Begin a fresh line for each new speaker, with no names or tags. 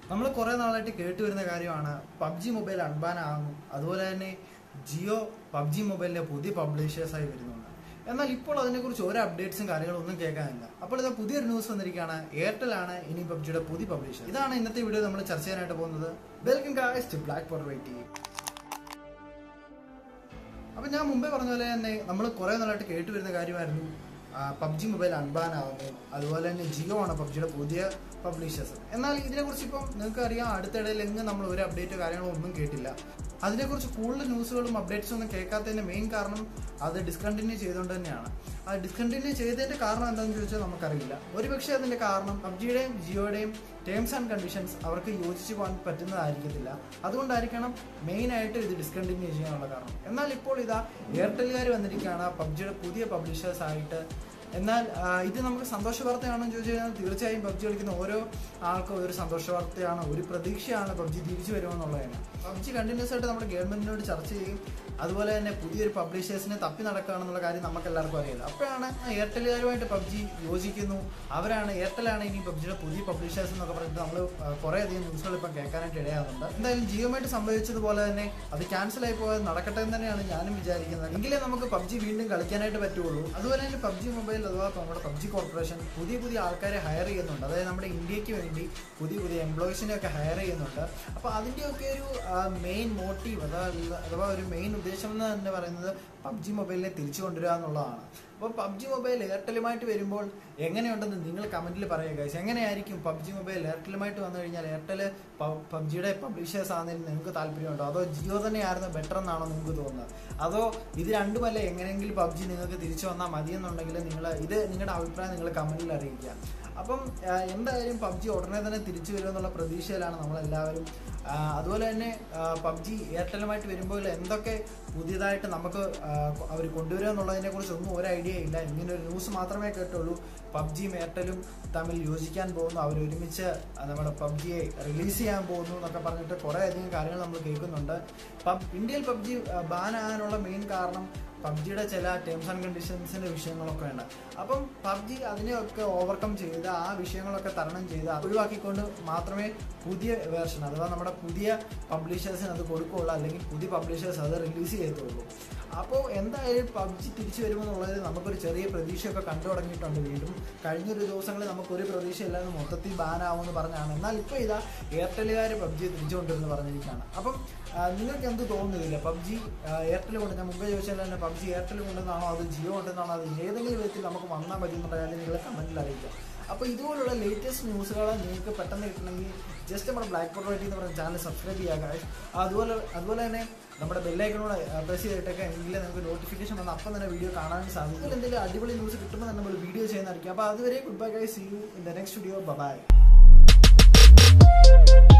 നമ്മൾ കുറെ നാളായിട്ട് കേട്ടുവരുന്ന കാര്യമാണ് പബ്ജി മൊബൈൽ അൺബാൻ ആകുന്നു അതുപോലെ തന്നെ ജിയോ പബ്ജി മൊബൈലിന്റെ പുതിയ പബ്ലിഷേഴ്സായി വരുന്നുണ്ട് എന്നാൽ ഇപ്പോൾ അതിനെക്കുറിച്ച് ഒരു അപ്ഡേറ്റ്സും കാര്യങ്ങളും ഒന്നും കേൾക്കാനില്ല അപ്പോൾ ഇത് പുതിയൊരു ന്യൂസ് വന്നിരിക്കുകയാണ് എയർടെൽ ആണ് ഇനി പബ്ജിയുടെ പുതിയ പബ്ലിഷർ ഇതാണ് ഇന്നത്തെ വീഡിയോ നമ്മൾ ചർച്ച ചെയ്യാനായിട്ട് പോകുന്നത് welcome guys to black portrait അപ്പൊ ഞാൻ മുമ്പേ പറഞ്ഞ പോലെ തന്നെ നമ്മൾ കുറെ നാളായിട്ട് കേട്ടുവരുന്ന കാര്യമായിരുന്നു പബ്ജി മൊബൈൽ അൺബാൻ ആവുന്നു അതുപോലെ തന്നെ ജിയോ ആണ് പബ്ജിയുടെ പുതിയ പബ്ലിഷേഴ്സ് എന്നാൽ ഇതിനെക്കുറിച്ച് ഇപ്പം നിങ്ങൾക്ക് അറിയാം അടുത്തിടയിൽ എങ്ങും നമ്മൾ ഒരു അപ്ഡേറ്റോ കാര്യങ്ങളോ ഒന്നും കേട്ടില്ല അതിനെക്കുറിച്ച് കൂടുതൽ ന്യൂസുകളും അപ്ഡേറ്റ്സും ഒന്നും കേൾക്കാത്തതിന്റെ മെയിൻ കാരണം അത് ഡിസ്കണ്ടിന്യൂ ചെയ്തുകൊണ്ട് തന്നെയാണ് ആ ഡിസ്കണ്ടിന്യൂ ചെയ്തതിന്റെ കാരണം എന്താണെന്ന് ചോദിച്ചാൽ നമുക്കറിയില്ല ഒരുപക്ഷെ അതിന്റെ കാരണം പബ്ജിയുടെയും ജിയോയുടെയും ടേംസ് ആൻഡ് കണ്ടീഷൻസ് അവർക്ക് യോജിച്ച് പോകാൻ പറ്റുന്നതായിരിക്കത്തില്ല അതുകൊണ്ടായിരിക്കണം മെയിൻ ആയിട്ട് ഇത് ഡിസ്കണ്ടിന്യൂ ചെയ്യാനുള്ള കാരണം എന്നാൽ ഇപ്പോൾ ഇതാ എയർടെലുകാർ വന്നിരിക്കുകയാണ് പബ്ജിയുടെ പുതിയ പബ്ലിഷേഴ്സ് ആയിട്ട് എന്നാൽ ആ, ഇത് നമുക്ക് സന്തോഷ വാർത്തയാണെന്ന് ചോദിച്ചു കഴിഞ്ഞാൽ തീർച്ചയായും പബ്ജി കളിക്കുന്ന ഓരോ ആൾക്കും ഒരു സന്തോഷ വാർത്തയാണ് ഒരു പ്രതീക്ഷയാണ് പബ്ജി തിരിച്ചു വരുമെന്നുള്ളതാണ് പബ്ജി കണ്ടിന്യൂസ് ആയിട്ട് നമ്മുടെ ഗവൺമെന്റിനോട് ചർച്ച ചെയ്യും അതുപോലെ തന്നെ പുതിയൊരു പബ്ലിഷേഴ്സിനെ തപ്പി നടക്കുകയാണെന്നുള്ള കാര്യം നമുക്ക് എല്ലാവർക്കും അറിയാലോ അപ്പോഴാണ് എയർടെലുകാരുമായിട്ട് പബ്ജി യോജിക്കുന്നു അവരാണ് എയർടെലാണ് ഇനി പബ്ജിയുടെ പുതിയ പബ്ലിഷേഴ്സ് എന്നൊക്കെ പറഞ്ഞിട്ട് നമ്മൾ കുറേ അധികം ന്യൂസുകൾ ഇപ്പം കേൾക്കാനായിട്ട് ഇടയാകുന്നുണ്ട് എന്തായാലും ജിയോമായിട്ട് സംഭവിച്ചതുപോലെ തന്നെ അത് ക്യാൻസൽ ആയി പോയത് നടക്കട്ടെ എന്ന് തന്നെയാണ് ഞാനും വിചാരിക്കുന്നത് എങ്കിലേ നമുക്ക് പബ്ജി വീണ്ടും കളിക്കാനായിട്ട് പറ്റുള്ളൂ അതുപോലെ തന്നെ പബ്ജി മൊബൈൽ അഥവാ നമ്മുടെ പബ്ജി കോർപ്പറേഷൻ പുതിയ പുതിയ ആൾക്കാരെ ഹയർ ചെയ്യുന്നുണ്ട് അതായത് നമ്മുടെ ഇന്ത്യക്ക് വേണ്ടി പുതിയ പുതിയ എംപ്ലോയീസിനെ ഒക്കെ ഹയർ ചെയ്യുന്നുണ്ട് അപ്പോൾ അതിൻ്റെയൊക്കെ ഒരു മെയിൻ മോട്ടീവ് അഥവാ അഥവാ ഒരു മെയിൻ ഉദ്ദേശം എന്ന് തന്നെ പറയുന്നത് പബ്ജി മൊബൈലിനെ തിരിച്ചു കൊണ്ടുവരിക എന്നുള്ളതാണ് അപ്പോൾ പബ്ജി മൊബൈൽ എയർടെലുമായിട്ട് വരുമ്പോൾ എങ്ങനെയുണ്ടെന്ന് നിങ്ങൾ കമന്റിൽ പറയുക ഗൈസ് എങ്ങനെയായിരിക്കും പബ്ജി മൊബൈൽ എയർടെലുമായിട്ട് വന്നു കഴിഞ്ഞാൽ എയർടെൽ പബ്ജിയുടെ പബ്ലിഷേഴ്സ് ആണെന്ന് നിങ്ങൾക്ക് താല്പര്യമുണ്ടോ അതോ ജിയോ തന്നെയായിരുന്നു ബെറ്റർ എന്നാണോ നിങ്ങൾക്ക് തോന്നുന്നത് അതോ ഇത് രണ്ടുമല്ല എങ്ങനെയെങ്കിലും പബ്ജി നിങ്ങൾക്ക് തിരിച്ചു വന്നാൽ മതിയെന്നുണ്ടെങ്കിൽ നിങ്ങൾ ഇത് നിങ്ങളുടെ അഭിപ്രായം നിങ്ങൾ കമന്റിൽ അറിയിക്കുക അപ്പം ആ, എന്തായാലും പബ്ജി ഉടനെ തന്നെ തിരിച്ചു വരുമെന്നുള്ള പ്രതീക്ഷയിലാണ് നമ്മളെല്ലാവരും ആ, അതുപോലെ തന്നെ പബ്ജി എയർടെലുമായിട്ട് വരുമ്പോൾ എന്തൊക്കെ പുതിയതായിട്ട് നമുക്ക് അവർ കൊണ്ടുവരിക എന്നുള്ളതിനെ കുറിച്ച് ഒന്നും ഒരു ഐഡിയ ഇല്ല ഇങ്ങനെ ഒരു ന്യൂസ് മാത്രമേ കേട്ടുള്ളൂ പബ്ജിയും എയർടെലും തമ്മിൽ യോജിക്കാൻ പോകുന്നു അവർ ഒരുമിച്ച് ആ, നമ്മുടെ പബ്ജിയെ റിലീസ് ചെയ്യാൻ പോകുന്നു എന്നൊക്കെ പറഞ്ഞിട്ട് കുറേ അധികം കാര്യങ്ങൾ നമ്മൾ കേൾക്കുന്നുണ്ട് പബ് ഇന്ത്യയിൽ പബ്ജി ബാൻ ആകാനുള്ള മെയിൻ കാരണം പബ്ജിയുടെ ചില ടേംസ് ആൻഡ് കണ്ടീഷൻസിന്റെ വിഷയങ്ങളൊക്കെ ഉണ്ട് അപ്പം പബ്ജി അതിനെയൊക്കെ ഓവർകം ചെയ്ത് ആ വിഷയങ്ങളൊക്കെ തരണം ചെയ്ത് അത് ഒഴിവാക്കിക്കൊണ്ട് മാത്രമേ പുതിയ വേർഷൻ അഥവാ നമ്മുടെ പുതിയ പബ്ലിഷേഴ്സിന് അത് കൊടുക്കുകയുള്ളൂ അല്ലെങ്കിൽ പുതിയ പബ്ലിഷേഴ്സ് അത് റിലീസ് ചെയ്യത്തുള്ളൂ അപ്പോൾ എന്തായാലും പബ്ജി തിരിച്ചു വരുമെന്നുള്ളതിൽ നമുക്കൊരു ചെറിയ പ്രതീക്ഷയൊക്കെ കണ്ടു തുടങ്ങിയിട്ടുണ്ട് വീണ്ടും കഴിഞ്ഞൊരു ദിവസങ്ങളിൽ നമുക്കൊരു പ്രതീക്ഷയില്ലാതെ മൊത്തത്തിൽ ബാൻ ആവുമെന്ന് പറഞ്ഞാണ് എന്നാൽ ഇപ്പോൾ ഇതാ എയർടെലുകാർ പബ്ജി തിരിച്ചു കൊണ്ടുവരുമെന്ന് പറഞ്ഞിരിക്കുകയാണ് അപ്പം ആ, നിങ്ങൾക്ക് എന്ത് തോന്നുന്നില്ല പബ്ജി എയർടെൽ കൊണ്ട് ഞാൻ മുമ്പേ ചോദിച്ചാൽ തന്നെ പബ്ജി എയർടെൽ കൊണ്ടെന്നാണോ അത് ജിയോ കൊണ്ടെന്നാണോ അത് ഏതെങ്കിലും വിധത്തിൽ നമുക്ക് വന്നാൽ മതി എന്നുള്ള കാര്യം നിങ്ങൾ കമൻറ്റിൽ അറിയിക്കുക അപ്പോൾ ഇതുപോലുള്ള ലേറ്റസ്റ്റ് ന്യൂസുകൾ നിങ്ങൾക്ക് പെട്ടെന്ന് കിട്ടണമെങ്കിൽ ജസ്റ്റ് നമ്മുടെ ബ്ലാക്ക് ബോർഡ് റൈറ്റ് എന്ന് പറയുന്ന ചാനൽ സബ്സ്ക്രൈബ് ചെയ്യുക guys. അതുപോലെ അതുപോലെ തന്നെ നമ്മുടെ ബെല്ലൈക്കണോട് പ്രസ് ചെയ്തിട്ടൊക്കെ എങ്കിലും നിങ്ങൾക്ക് നോട്ടിഫിക്കേഷൻ വന്ന് അപ്പം തന്നെ വീഡിയോ കാണാൻ സാധിക്കും ഇതിൽ എന്തെങ്കിലും അടിപൊളി ന്യൂസ് കിട്ടുമ്പോൾ തന്നെ നമ്മൾ വീഡിയോ ചെയ്യുന്നതായിരിക്കും അപ്പോൾ അതുവരെ good bye guys see you in the next video by